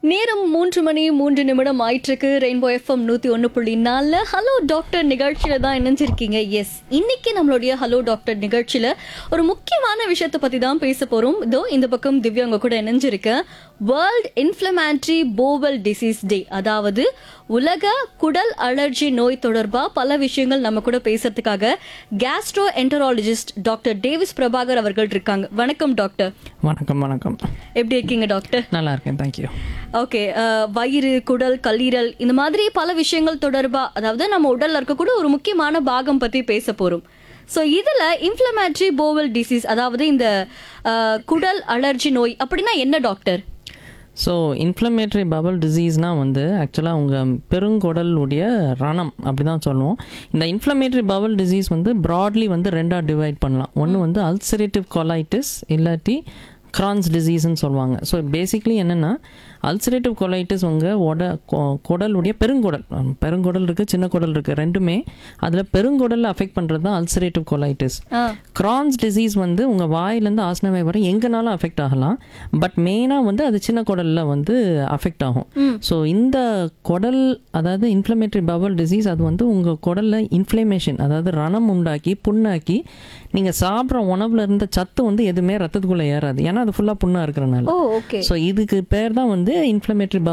நேரம் மூன்று மணி மூன்று நிமிடம் ஆயிட்டிருக்கு ரெயின்போ எஃப்எம் நூத்தி ஒன்று புள்ளி நாலில் ஹலோ டாக்டர் நிகழ்ச்சியில தான் இணைஞ்சிருக்கீங்க எஸ் இன்னைக்கு நம்மளுடைய ஹலோ டாக்டர் நிகழ்ச்சியில ஒரு முக்கியமான விஷயத்தை பத்தி தான் பேச போறோம் இதோ இந்த பக்கம் திவ்யா உங்க கூட இணைஞ்சிருக்கேன் world inflammatory bowel disease day அதாவது உலக குடல் அலர்ஜி நோய் தொடர்பா பல விஷயங்கள் நம்ம கூட பேசுறதுக்காக gastroenterologist doctor Davis Prabhakar அவர்கள் இருக்காங்க வணக்கம் டாக்டர் வணக்கம் வணக்கம் எப்படி இருக்கீங்க டாக்டர் நல்லா இருக்கேன் தேங்க்யூ ஓகே வயிறு குடல் கல்லீரல் இந்த மாதிரி பல விஷயங்கள் தொடர்பா அதாவது நம்ம உடல்ல இருக்கக்கூடிய ஒரு முக்கியமான பாகம் பத்தி பேச போறோம் ஸோ இதுல இன்ஃப்ளமேட்டரி போவல் டிசீஸ் அதாவது இந்த அஹ், குடல் அலர்ஜி நோய் அப்படின்னா என்ன டாக்டர் ஸோ இன்ஃப்ளமேட்டரி பபல் டிசீஸ்னால் வந்து ஆக்சுவலாக உங்கள் பெருங்குடலுடைய ரணம் அப்படி தான் சொல்லுவோம் இந்த இன்ஃப்ளமேட்டரி பபல் டிசீஸ் வந்து ப்ராட்லி வந்து ரெண்டாக டிவைட் பண்ணலாம் ஒன்று வந்து அல்சரேட்டிவ் கொலைட்டிஸ் இல்லாட்டி கிரான்ஸ் டிசீஸ்னு சொல்லுவாங்க ஸோ பேசிக்லி என்னென்னா அல்சரேட்டிவ் கொலைட்டிஸ் உங்கள் உட கொ- குடலுடைய பெருங்குடல் அஹ் பெருங்குடல் இருக்குது சின்ன குடல் இருக்குது ரெண்டுமே அதில் பெருங்குடலில் அஃபெக்ட் பண்ணுறது தான் அல்சரேட்டிவ் கொலைட்டிஸ் கிரான்ஸ் டிசீஸ் வந்து உங்கள் வாயிலேருந்து ஆசனவை வரை எங்கனாலும் அஃபெக்ட் ஆகலாம் பட் மெயினாக வந்து அது சின்ன குடலில் வந்து அஃபெக்ட் ஆகும் ஸோ இந்த குடல் அதாவது இன்ஃப்ளமேட்டரி பவல் டிசீஸ் அது வந்து உங்கள் குடலில் இன்ஃப்ளமேஷன் அதாவது ரணம் உண்டாக்கி புண்ணாக்கி நீங்கள் சாப்பிட்ற உணவுல இருந்த சத்து வந்து எதுவுமே ரத்தத்துக்குள்ளே ஏறாது ஏன்னா அது ஃபுல்லாக புண்ணாக இருக்கிறனால ஓ ஓகே ஸோ இதுக்கு பேர் தான் வந்து இன்ஃப்ளமேட்டரி